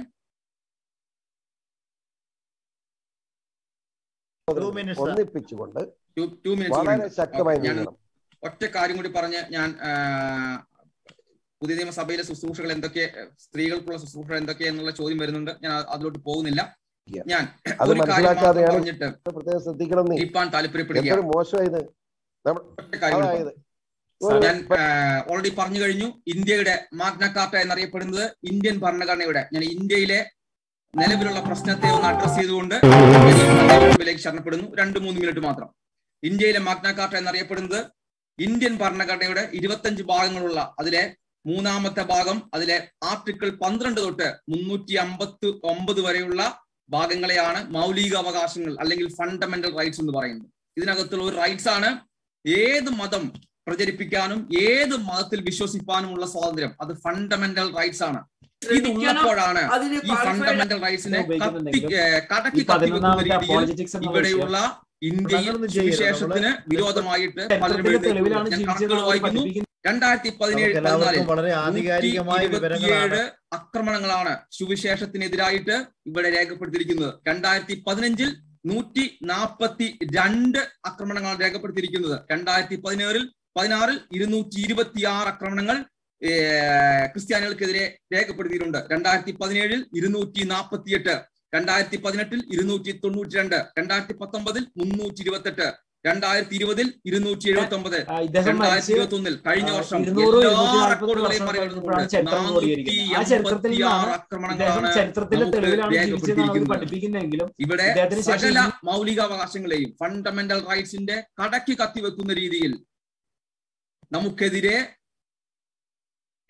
A: Two minutes, sir.
C: ഒന്നിപ്പിച്ചുകൊണ്ട്
B: ടു
C: വളരെ
B: മിനിറ്റ്സ്
C: ശക്തമായി
B: ഞാൻ
C: നീങ്ങണം
B: ഒറ്റ കാര്യം കൂടി പറഞ്ഞ് ഞാൻ ആ, പുതിയ നിയമസഭയിലെ ശുശ്രൂഷകൾ എന്തൊക്കെ സ്ത്രീകൾക്കുള്ള ശുശ്രൂഷകൾ എന്തൊക്കെ എന്നുള്ള ചോദ്യം വരുന്നുണ്ട് ഞാൻ അ- അതിലോട്ട് പോകുന്നില്ല
C: Yeah.
B: ഞാൻ
C: അത്
B: ഒരു കാര്യം മാത്രം
C: മനസ്സിലാക്കാതെയാണ്
B: പറഞ്ഞിട്ട്
C: പ്രത്യേകം ശ്രദ്ധിക്കണം നീ
B: ഇരിപ്പാൻ താല്പര്യപ്പെടുക
C: എന്തൊരു മോശമായത്
B: ഒറ്റ കാര്യം കൂടി
C: അതായത്
B: പറഞ്ഞു. ഞാൻ ഓൾറെഡി പറഞ്ഞു കഴിഞ്ഞു ഇന്ത്യയുടെ മാഗ്ന കാർട്ട എന്നറിയപ്പെടുന്നത് ഇന്ത്യൻ ഭരണഘടനയുടെ ഞാൻ ഇന്ത്യയിലെ നിലവിലുള്ള പ്രശ്നത്തെ ഒന്ന് അഡ്രസ് ചെയ്തുകൊണ്ട് മുമ്പിലേക്ക് ശരണപ്പെടുന്നു രണ്ട് മൂന്ന് മിനിറ്റ് മാത്രം ഇന്ത്യയിലെ മാഗ്ന കാർട്ട എന്നറിയപ്പെടുന്നത് ഇന്ത്യൻ ഭരണഘടനയുടെ ഇരുപത്തഞ്ച് ഭാഗങ്ങളുള്ള അതിലെ മൂന്നാമത്തെ ഭാഗം അതിലെ ആർട്ടിക്കിൾ പന്ത്രണ്ട് തൊട്ട് മുന്നൂറ്റി അമ്പത്തി ഒമ്പത് വരെയുള്ള ഭാഗങ്ങളെയാണ് മൗലിക അവകാശങ്ങൾ അല്ലെങ്കിൽ ഫണ്ടമെന്റൽ റൈറ്റ്സ് എന്ന് പറയുന്നത് ഇതിനകത്തുള്ള ഒരു റൈറ്റ്സ് ആണ് ഏത് മതം പ്രചരിപ്പിക്കാനും ഏത് മതത്തിൽ വിശ്വസിക്കാനുമുള്ള സ്വാതന്ത്ര്യം അത് ഫണ്ടമെന്റൽ റൈറ്റ്സ് ആണ് ഇത് ഉള്ളപ്പോഴാണ്
D: അതിന്
B: ഈ ഫണ്ടമെന്റൽ റൈറ്റ്സിനെ കത്തി
D: ഉപയോഗിക്കുന്നുണ്ടെങ്കിലും
B: ഏർ കടക്കി
D: ഈ
B: കത്തി വെക്കുന്ന
D: പതിനൊന്നാമത്തെ
B: രീതിയിൽ
D: അപ്പോളജറ്റിക്സ് എന്ന വിഷയം
B: ഇവിടെയുള്ള ഇന്ത്യയിൽ
A: അങ്ങനൊന്നും ചെയ്യരുത്.
B: സുവിശേഷത്തിന് വിരോധമായിട്ട് പലരും
D: ചരിത്രത്തിന്റെ തെളിവിലാണ്
B: എഴുതിയിരിക്കുന്നു. ഞാൻ
D: ജീവിച്ചത്
B: കണക്കുകൾ വായിക്കുന്നു
D: പഠിപ്പിക്കുന്നത്
B: രണ്ടായിരത്തി പതിനേഴ്
A: നമുക്ക്
B: പതിനാലിൽ
A: എല്ലാവർക്കും വളരെ ആധികാരികമായ വിവരങ്ങളാണ്
B: ഇരുപത്തിയേഴ് ആക്രമണങ്ങളാണ് സുവിശേഷത്തിനെതിരായിട്ട് ഇവിടെ രേഖപ്പെടുത്തിയിരിക്കുന്നത് രണ്ടായിരത്തി പതിനഞ്ചിൽ നൂറ്റി നാൽപ്പത്തി രണ്ട് ആക്രമണങ്ങളാണ് രേഖപ്പെടുത്തിയിരിക്കുന്നത് രണ്ടായിരത്തി പതിനേഴിൽ പതിനാറിൽ ഇരുന്നൂറ്റി ഇരുപത്തി ആറ് ആക്രമണങ്ങൾ ഏർ, ക്രിസ്ത്യാനികൾക്കെതിരെ രേഖപ്പെടുത്തിയിട്ടുണ്ട് രണ്ടായിരത്തി പതിനേഴിൽ ഇരുന്നൂറ്റി നാൽപ്പത്തിയെട്ട് രണ്ടായിരത്തി പതിനെട്ടിൽ ഇരുന്നൂറ്റി തൊണ്ണൂറ്റി രണ്ട് രണ്ടായിരത്തി പത്തൊമ്പതിൽ മുന്നൂറ്റി ഇരുപത്തെട്ട് രണ്ടായിരത്തി ഇരുപതിൽ ഇരുന്നൂറ്റി എഴുപത്തി ഒമ്പത്
D: ആ, ഇദ്ദേഹം
B: രണ്ടായിരത്തി
D: മരിച്ച്
B: ഇരുപത്തി ഒന്നിൽ കഴിഞ്ഞ
D: ആ,
B: വർഷം
D: ഇരുന്നൂറ്
B: എല്ലാ
D: ഇരുന്നൂറ്റി നാൽപ്പത്
B: റെക്കോർഡുകളെയും
D: വർഷം
B: മറികടന്നുകൊണ്ട്
D: കഴിഞ്ഞപ്പോഴാണ് ചരിത്രം
B: നാനൂറ്റി
D: ക്രോഡീകരിക്കുന്നത്. ആ ചരിത്രത്തിൽ
B: എൺപത്തി
D: നിന്നാണ്
B: ആറ്
D: ഇദ്ദേഹം
B: ആക്രമണങ്ങളാണ്
D: ചരിത്രത്തിന്റെ
B: നമുക്ക്
D: തെളിവിലാണ് ജീവിച്ചതെന്നാണ് അവർ
B: രേഖപ്പെടുത്തിയിരിക്കുന്നത്.
D: പഠിപ്പിക്കുന്നെങ്കിലും
B: ഇവിടെ
D: ഇദ്ദേഹത്തിന് ശേഷം
B: സകല
D: ഈ-
B: മൗലികാവകാശങ്ങളെയും ഫണ്ടമെന്റൽ റൈറ്റ്സിന്റെ കടക്കി കത്തിവെക്കുന്ന രീതിയിൽ നമുക്കെതിരെ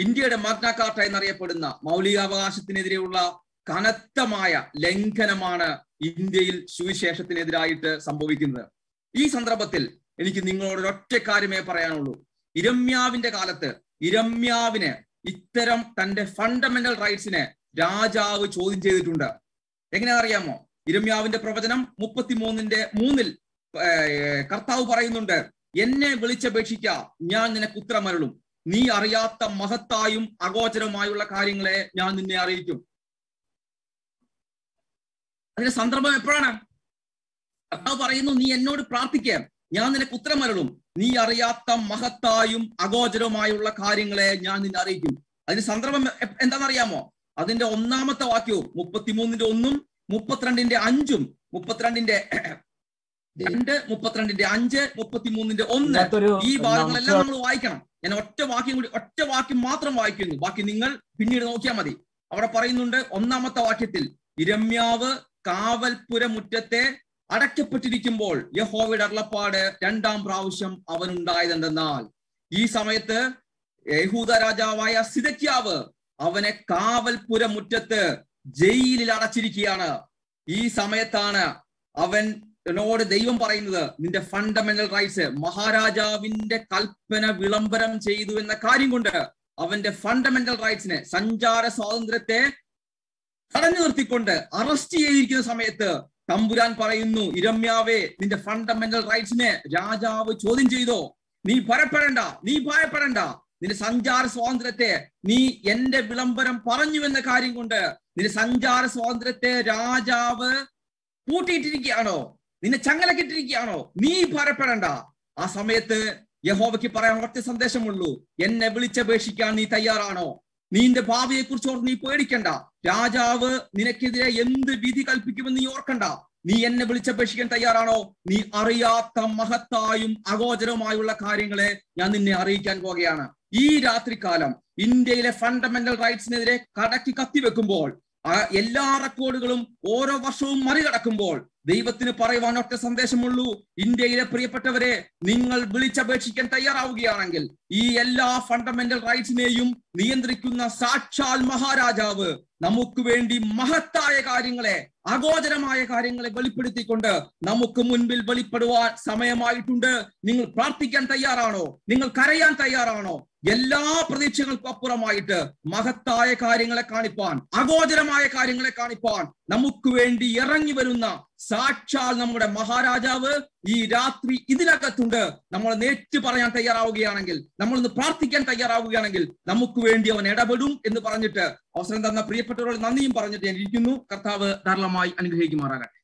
B: ഇന്ത്യയുടെ മാഗ്ന കാർട്ട എന്നറിയപ്പെടുന്ന മൗലികാവകാശത്തിനെതിരെയുള്ള കനത്തമായ ലംഘനമാണ് ഇന്ത്യയിൽ സുവിശേഷത്തിനെതിരായിട്ട് സംഭവിക്കുന്നത് ഈ സന്ദർഭത്തിൽ എനിക്ക് നിങ്ങളോട് ഒറ്റ കാര്യമേ പറയാനുള്ളൂ ഇരമ്യാവിന്റെ കാലത്ത് ഇരമ്യാവിന് ഇത്തരം തന്റെ ഫണ്ടമെന്റൽ റൈറ്റ്സിനെ രാജാവ് ചോദ്യം ചെയ്തിട്ടുണ്ട് എങ്ങനെയാ അറിയാമോ ഇരമ്യാവിന്റെ പ്രവചനം മുപ്പത്തിമൂന്നിന്റെ മൂന്നിൽ ഏർ, കർത്താവ് പറയുന്നുണ്ട് എന്നെ വിളിച്ചപേക്ഷിക്ക ഞാൻ നിനക്ക് ഉത്തരമരുളും നീ അറിയാത്ത മഹത്തായും അഗോചരമായുള്ള കാര്യങ്ങളെ ഞാൻ നിന്നെ അറിയിക്കും അതിന്റെ സന്ദർഭം എപ്പോഴാണ് കർത്താവ് പറയുന്നു നീ എന്നോട് പ്രാർത്ഥിക്കുക ഞാൻ നിനക്ക് ഉത്തരമരുളും നീ അറിയാത്ത മഹത്തായും അഗോചരവുമായുള്ള കാര്യങ്ങളെ ഞാൻ നിന്നെ അറിയിക്കും അതിന് സന്ദർഭം എ- എന്താണെന്നറിയാമോ അതിന്റെ ഒന്നാമത്തെ വാക്യവും മുപ്പത്തിമൂന്നിന്റെ ഒന്നും മുപ്പത്തിരണ്ടിന്റെ അഞ്ചും മുപ്പത്തിരണ്ടിന്റെ രണ്ട് മുപ്പത്തിരണ്ടിന്റെ അഞ്ച് മുപ്പത്തിമൂന്നിന്റെ ഒന്ന്
D: ഇതിനകത്തൊരു
B: ഈ ഭാഗങ്ങളെല്ലാം
D: നമുക്ക്
B: നമ്മൾ വായിക്കണം ഞാൻ ഒറ്റ വാക്യം കൂടി ഒറ്റ വാക്യം മാത്രം വായിക്കുന്നു ബാക്കി നിങ്ങൾ പിന്നീട് നോക്കിയാൽ മതി അവിടെ പറയുന്നുണ്ട് ഒന്നാമത്തെ വാക്യത്തിൽ ഇരമ്യാവ് കാവൽപുര മുറ്റത്തെ അടയ്ക്കപ്പെട്ടിരിക്കുമ്പോൾ യഹോവയുടെ അരുളപ്പാട് രണ്ടാം പ്രാവശ്യം അവനുണ്ടായതെന്തെന്നാൽ ഈ സമയത്ത് യഹൂദ രാജാവായ സിദക്യാവ് അവനെ കാവൽപുര മുറ്റത്ത് ജയിലിൽ അടച്ചിരിക്കുകയാണ് ഈ സമയത്താണ് അവൻ എന്നോട് ദൈവം പറയുന്നത് നിന്റെ ഫണ്ടമെന്റൽ റൈറ്റ്സ് മഹാരാജാവിന്റെ കൽപ്പന വിളംബരം ചെയ്തു എന്ന കാര്യം കൊണ്ട് അവന്റെ ഫണ്ടമെന്റൽ റൈറ്റ്സിനെ സഞ്ചാര സ്വാതന്ത്ര്യത്തെ തടഞ്ഞു നിർത്തിക്കൊണ്ട് അറസ്റ്റ് ചെയ്തിരിക്കുന്ന സമയത്ത് തമ്പുരാൻ പറയുന്നു ഇരമ്യാവേ നിന്റെ ഫണ്ടമെന്റൽ റൈറ്റ്സിനെ രാജാവ് ചോദ്യം ചെയ്തോ നീ ഭയപ്പെടണ്ട നീ ഭയപ്പെടണ്ട നിന്റെ സഞ്ചാര സ്വാതന്ത്ര്യത്തെ നീ എന്റെ വിളംബരം പറഞ്ഞു എന്ന കാര്യം കൊണ്ട് നിന്റെ സഞ്ചാര സ്വാതന്ത്ര്യത്തെ രാജാവ് പൂട്ടിയിട്ടിരിക്കുകയാണോ നിന്നെ ചങ്ങലക്കിട്ടിരിക്കുകയാണോ നീ ഭയപ്പെടണ്ട ആ സമയത്ത് യഹോവയ്ക്ക് പറയാൻ ഒറ്റ സന്ദേശമുള്ളൂ എന്നെ വിളിച്ചപേക്ഷിക്കാൻ നീ തയ്യാറാണോ നിന്റെ ഭാവിയെ കുറിച്ച് ഓർത്ത് നീ പേടിക്കണ്ട രാജാവ് നിനക്കെതിരെ എന്ത് വിധി കൽപ്പിക്കുമെന്ന് നീ ഓർക്കണ്ട നീ എന്നെ വിളിച്ചപേക്ഷിക്കാൻ തയ്യാറാണോ നീ അറിയാത്ത മഹത്തായും അഗോചരവുമായുള്ള കാര്യങ്ങളെ ഞാൻ നിന്നെ അറിയിക്കാൻ പോകുകയാണ് ഈ രാത്രികാലം ഇന്ത്യയിലെ ഫണ്ടമെന്റൽ റൈറ്റ്സിനെതിരെ കടക്കി കത്തിവെക്കുമ്പോൾ ആ എല്ലാ റെക്കോർഡുകളും ഓരോ വർഷവും മറികടക്കുമ്പോൾ ദൈവത്തിന് പറയുവാൻ ഒറ്റ സന്ദേശമുള്ളൂ ഇന്ത്യയിലെ പ്രിയപ്പെട്ടവരെ നിങ്ങൾ വിളിച്ചപേക്ഷിക്കാൻ തയ്യാറാവുകയാണെങ്കിൽ ഈ എല്ലാ ഫണ്ടമെന്റൽ റൈറ്റ്സിനെയും നിയന്ത്രിക്കുന്ന സാക്ഷാൽ മഹാരാജാവ് നമുക്ക് വേണ്ടി മഹത്തായ കാര്യങ്ങളെ അഗോചരമായ കാര്യങ്ങളെ വെളിപ്പെടുത്തിക്കൊണ്ട് നമുക്ക് മുൻപിൽ വെളിപ്പെടുവാൻ സമയമായിട്ടുണ്ട് നിങ്ങൾ പ്രാർത്ഥിക്കാൻ തയ്യാറാണോ നിങ്ങൾ കരയാൻ തയ്യാറാണോ എല്ലാ പ്രതീക്ഷകൾക്കും അപ്പുറമായിട്ട് മഹത്തായ കാര്യങ്ങളെ കാണിപ്പാൻ അഗോചരമായ കാര്യങ്ങളെ കാണിപ്പാൻ നമുക്ക് വേണ്ടി ഇറങ്ങി വരുന്ന സാക്ഷാൽ നമ്മുടെ മഹാരാജാവ് ഈ രാത്രി ഇതിനകത്തുണ്ട് നമ്മൾ നേറ്റു പറയാൻ തയ്യാറാവുകയാണെങ്കിൽ നമ്മൾ ഇന്ന് പ്രാർത്ഥിക്കാൻ തയ്യാറാവുകയാണെങ്കിൽ നമുക്ക് വേണ്ടി അവൻ ഇടപെടും എന്ന് പറഞ്ഞിട്ട് അവസരം തന്ന പ്രിയപ്പെട്ടവരോട് നന്ദിയും പറഞ്ഞിട്ട് ഞാൻ ഇരിക്കുന്നു കർത്താവ് ധാരാളമായി അനുഗ്രഹിക്കുമാറാകട്ടെ